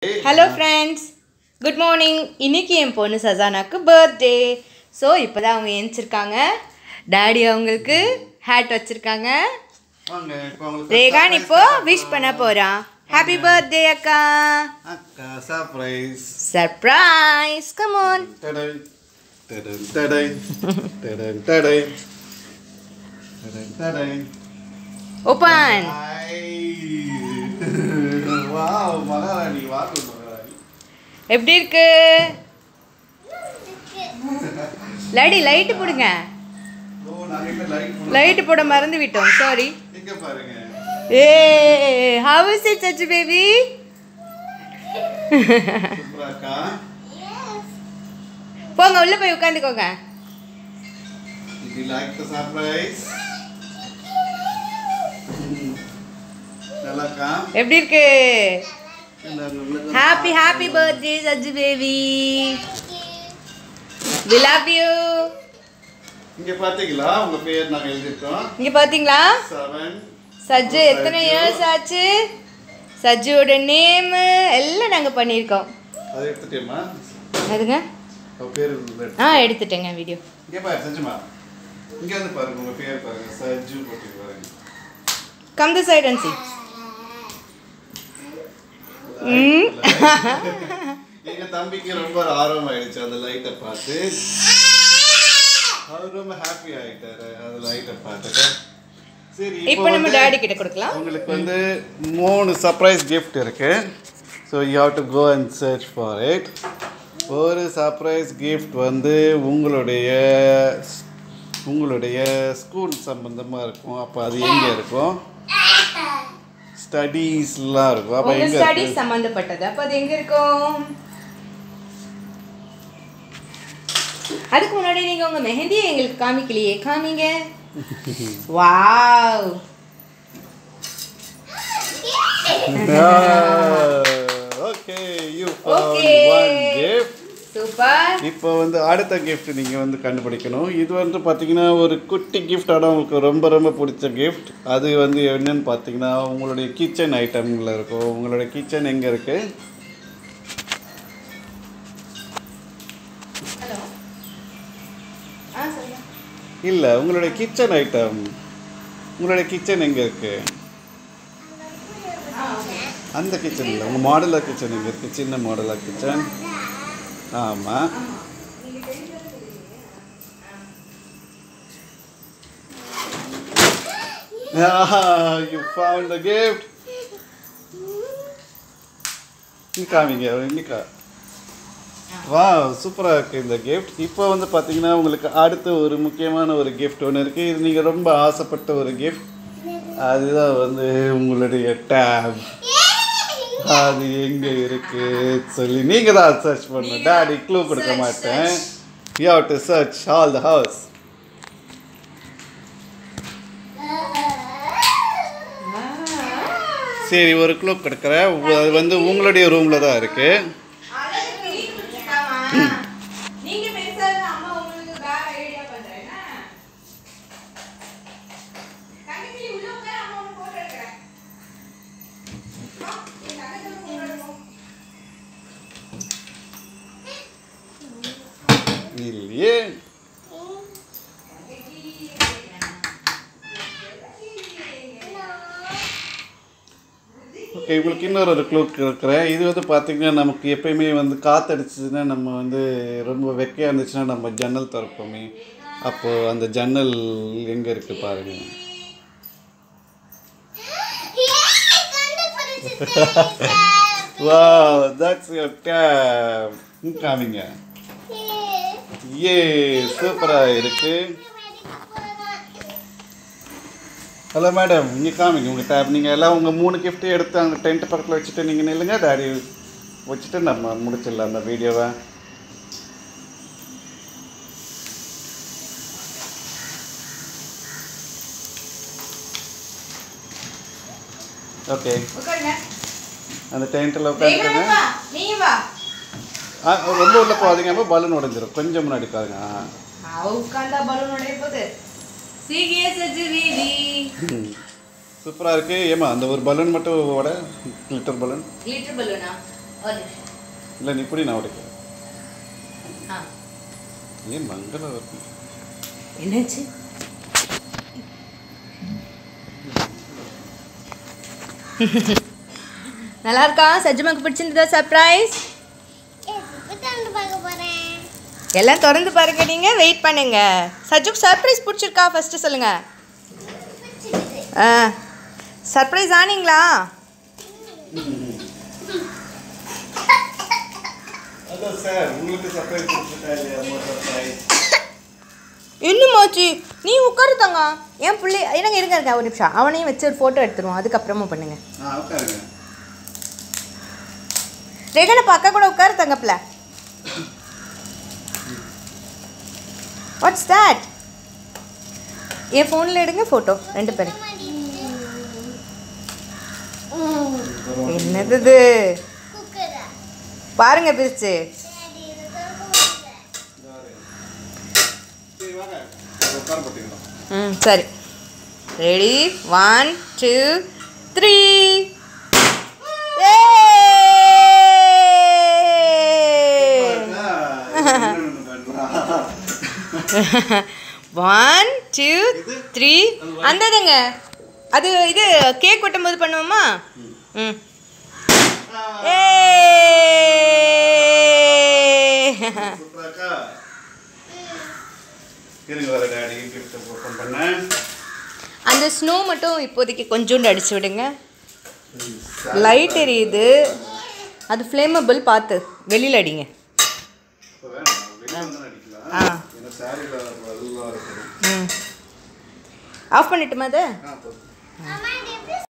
Hello friends good morning இன்னைக்கு என் பொண்ணு சசானாக்கு birthday so இப்போ தான் அவங்க ஏஞ்சிருக்காங்க டாடி அவங்களுக்கு ஹேட் வச்சுருக்காங்க வாங்க இப்போ உங்களுக்கு ரேகான் இப்போ விஷ் பண்ண போகிறான் ஹாப்பி பர்த்டே அக்கா அக்கா சர்ப்ரைஸ் சர்ப்ரைஸ் கமோன் டடை டடை டடை டடை டடை டடை டடை ஓப்பன் வாவ் மகாராணி வாக்கு மகாராணி எப்படி இருக்கு லாடி லைட்டு போடுங்க ஓ நாங்க என்ன லைட் போட லைட்டு போட மறந்து விட்டோம் சாரி இங்க பாருங்க ஏ how is it Sachu baby சூப்பரா அக்கா போங்க உள்ள போய் உட்காந்துக்கோங்க Did you like the surprise? நல்லா அக்கா எப்படி இருக்கு இந்தாங்க, உங்களுக்கு happy happy birthday Sajju baby we love you இங்க பாத்தீங்களா உங்க பேர் நாங்க எழுதிருக்கோம் இங்க பாத்தீங்களா செவன் சஜ்ஜு எத்தனை இயர்ஸ் ஆச்சு சஜ்ஜுவோட நேம் எல்லாம் நாங்க பண்ணியிருக்கோம் அதை எடுத்துட்டேம்மா அதுங்க அவ பேர் எழுதுறது. ஆ எடுத்துட்டேங்க வீடியோ இங்க பாரு சஞ்சுமா இங்க வந்து பாருங்க உங்க பேர் பாருங்க சஜ்ஜு போட்டு பாருங்க come the side and see ம் எங்க தம்பிக்கு ரொம்ப ஆர்வம் ஆயிடுச்சு அந்த லைட்டை பார்த்து அவர் ரொம்ப ஹாப்பி ஆயிட்டாரு அந்த லைட்டை பார்த்துட்டு சரி இப்போ நம்ம வந்து- டாடி கிட்ட கொடுக்கலாம் உங்களுக்கு வந்து மூணு சர்ப்ரைஸ் gift இருக்கு so you have to go and search for it ஒரு சர்ப்ரைஸ் gift வந்து உங்களுடைய உங்களுடைய ஸ்கூல் சம்பந்தமாக இருக்கும் அப்போ அது எங்கே இருக்கும் ஸ்டடீஸ்லாம் இருக்கும் அப்போ உங்க எங்கே ஸ்டடி இருக்கு சம்பந்தப்பட்டது அப்ப அது எங்க இருக்கும் அதுக்கு முன்னாடி நீங்க உங்க மெஹந்தியை எங்களுக்கு காமிக்கலையே காமிங்க wow okay you found Okay. One gift super இப்போ வந்து அடுத்த gift நீங்கள் வந்து கண்டுபிடிக்கணும் இது வந்து பார்த்தீங்கன்னா ஒரு குட்டி gift ஆனால் உங்களுக்கு ரொம்ப ரொம்ப பிடிச்ச gift அது வந்து என்னன்னு பார்த்தீங்கன்னா உங்களுடைய கிச்சன் ஐட்டமில் இருக்கும் உங்களுடைய கிச்சன் எங்கே இருக்குது ஹலோ ஆ சொல்லுங்க இல்லை உங்களுடைய கிச்சன் ஐட்டம் உங்களுடைய கிச்சன் எங்கே இருக்குது ஆ ஓகே அந்த கிச்சன் இல்லை உங்கள் மாடலர் கிச்சன் எங்கே இருக்குது சின்ன மாடலர் கிச்சன் ஆமாம் you found the gift இங்க காமிங்க இங்க கா வா சூப்பராக இருக்குது இந்த கிஃப்ட் இப்போ வந்து பார்த்தீங்கன்னா உங்களுக்கு அடுத்து ஒரு முக்கியமான ஒரு gift ஒன்று இருக்குது இது நீங்கள் ரொம்ப ஆசைப்பட்ட ஒரு gift அதுதான் வந்து உங்களுடைய டேப் அது எங்கே இருக்கு சொல்லி நீங்கள் தான் சர்ச் பண்ணணும் டாடி க்ளூ கொடுக்க Search, மாட்டேன் search. You have to search all the house சரி ஒரு க்ளூ கொடுக்குறேன் உ- அது வந்து உங்களுடைய ரூமில் தான் இருக்குது நீங்க பெருசாக அம்மா உங்களுக்கு வேற ஐடியா பண்றேன் தங்கச்சி உள்ள உட்கார அம்மா ஒன்று போட்டோ எடுக்கிறேன் என் தங்கச்சி போட்டோ எடுப்போம் இல்லையே ஓகே உங்களுக்கு இன்னொரு ஒரு க்ளூ இருக்கிறேன் இது வந்து பார்த்திங்கன்னா நமக்கு எப்பயுமே வந்து காற்றடிச்சுன்னா நம்ம வந்து ரொம்ப வெக்கையாக இருந்துச்சுன்னா நம்ம ஜன்னல் திறப்போமே அப்போது அந்த ஜன்னல் எங்கே இருக்குது பாருங்கள் வா தட்ஸ் யுவர் டேப் காமிங்க ஏ சூப்பராக இருக்குது ஹலோ மேடம் இங்கே காமிங்க உங்கள் டேப் நீங்கள் எல்லாம் உங்கள் மூணு கிஃப்ட்டு எடுத்து அங்கே டென்ட் பக்கத்தில் வச்சுட்டு நீங்கள் நில்லுங்க டாடி வச்சுட்டு நம்ம முடிச்சிடலாம் அந்த வீடியோவை ஓகே உட்காருங்க அந்த டென்ட்டில் ரேகா உட்காந்துருங்க வா நீயும் வா ஆ ரொம்ப உள்ள போகாதீங்க அப்போ பலூன் உடஞ்சிரும் கொஞ்சம் முன்னாடி பாருங்க ஆ அவ உட்கார்ந்தா பலூன் உடைய போகுது சீக்கிய சஜி வீதி சூப்பராக இருக்குது ஏமா அந்த ஒரு பலூன் மட்டும் உட glitter பலூன் கிளிட்டர் பலூனா ஒரு நிமிஷம் இல்லை நீ இப்படி நான் உடைக்கிறேன் ஆ ஏன் மங்களம் இருக்கு என்னாச்சு நல்லா இருக்கா சஜ்ஜமாக்கு பிடிச்சிருந்ததா சர்ப்ரைஸ் எல்லாம் திறந்து பாருங்க நீங்க வெயிட் பண்ணுங்க சஜுக்கு சர்ப்ரைஸ் பிடிச்சிருக்கா ஃபர்ஸ்ட் சொல்லுங்க ஆ சர்ப்ரைஸ் ஆனீங்களா ஹலோ சார் உங்களுக்கு சர்ப்ரைஸ் கொடுத்துட்டா இல்லையா அம்மா சர்ப்ரைஸ் இன்னுமாச்சு நீ உட்காரு தங்க என் பிள்ளை இருங்க இருங்க இருங்க ஒரு நிமிஷம் அவனையும் வச்சு ஒரு ஃபோட்டோ எடுத்துருவோம் அதுக்கப்புறமா பண்ணுங்க ஆ உட்காருங்க ரெகனை பக்கா கூட உட்காரு தங்கப்பில் வாட்ஸ் தட் என் ஃபோனில் எடுங்க ஃபோட்டோ ரெண்டு பேரும் என்னது இது பாருங்க பிரிச்சு சரி வாங்க உட்கார போட்டுக்கலாம் ம் சரி ready one two three one two three அந்த இதுங்க அது இது கேக் வெட்டும் போது பண்ணுவோமா ம் ஏ சூப்பராக்கா இருங்க வர டாடி கிஃப்ட் ஓப்பன் பண்ணேன் அந்த ஸ்னோ மட்டும் இப்போதைக்கு கொஞ்சோண்டு அடிச்சு விடுங்க லைட் எரியுது அது ஃப்ளேமபிள் பார்த்து வெளியில் அடிங்க இப்போ வேணாம் வெளியே வந்து அடிக்கலாம் ஆ. ஏன்னா சாரியில் அதெல்லாம் இருக்கணும் ம் ஆஃப் பண்ணிட்டுமா அதை ஆ போதும் அம்மா